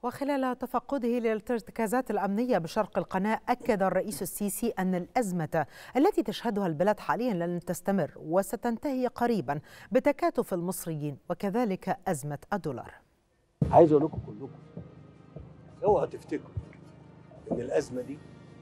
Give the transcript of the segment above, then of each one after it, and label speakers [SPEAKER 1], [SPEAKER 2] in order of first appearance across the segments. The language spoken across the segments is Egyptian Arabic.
[SPEAKER 1] وخلال تفقده للارتكازات الأمنية بشرق القناة أكد الرئيس السيسي أن الأزمة التي تشهدها البلاد حاليا لن تستمر وستنتهي قريبا بتكاتف المصريين وكذلك أزمة الدولار
[SPEAKER 2] عايز أقول لكم كلكم اوعوا تفتكروا إن الأزمة دي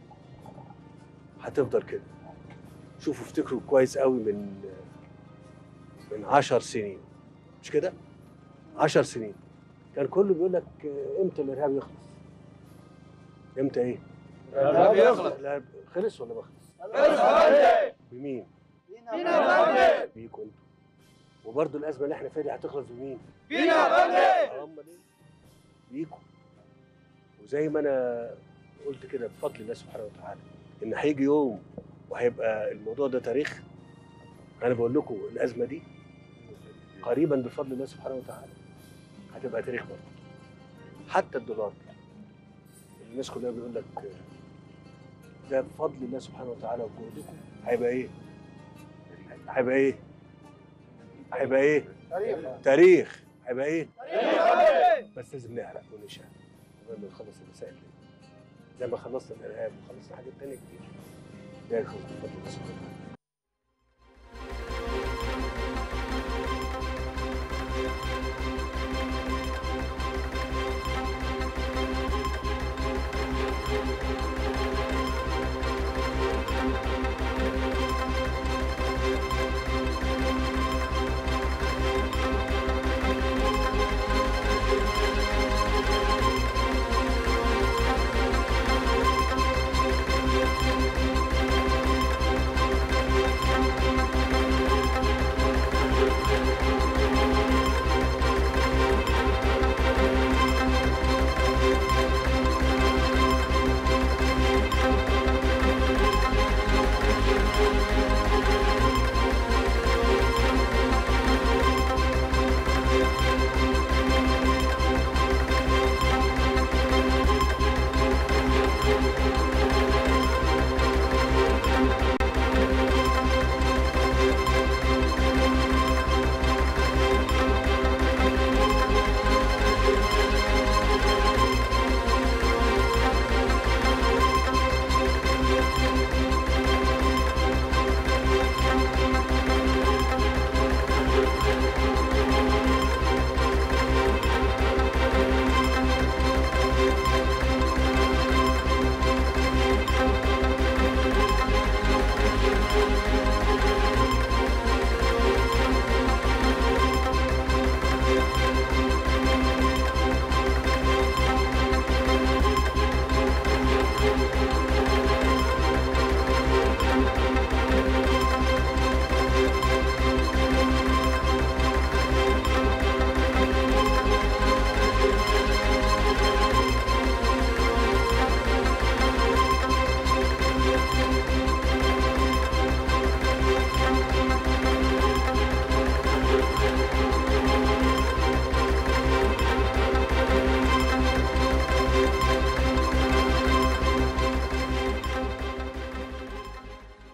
[SPEAKER 2] هتفضل كده شوفوا افتكروا كويس قوي من من 10 سنين مش كده؟ 10 سنين كان كله بيقول لك امتى الارهاب يخلص؟ امتى ايه؟
[SPEAKER 3] الارهاب يخلص
[SPEAKER 2] الارهاب خلص ولا ما خلص؟
[SPEAKER 3] خلص
[SPEAKER 2] بمين؟
[SPEAKER 3] بينا يا فندم
[SPEAKER 2] بيكم انتوا وبرضه الازمه اللي احنا فيها دي هتخلص بمين؟
[SPEAKER 3] بينا يا فندم
[SPEAKER 2] امال ايه؟ بيكم وزي ما انا قلت كده بفضل الله سبحانه وتعالى ان هيجي يوم وهيبقى الموضوع ده تاريخ انا بقول لكم الازمه دي قريبا بفضل الله سبحانه وتعالى هتبقى تاريخ برضه حتى الدولار الناس كلها بيقول لك ده بفضل الله سبحانه وتعالى وجهدكم هيبقى ايه؟ هيبقى ايه؟ هيبقى ايه؟ تاريخ هيبقى ايه؟ بس لازم نعرق ونشهد قبل ما نخلص المسائل دي زي ما خلصنا الارهاب وخلصنا حاجات تانية كتير ده يخلص بفضل الله سبحانه وتعالى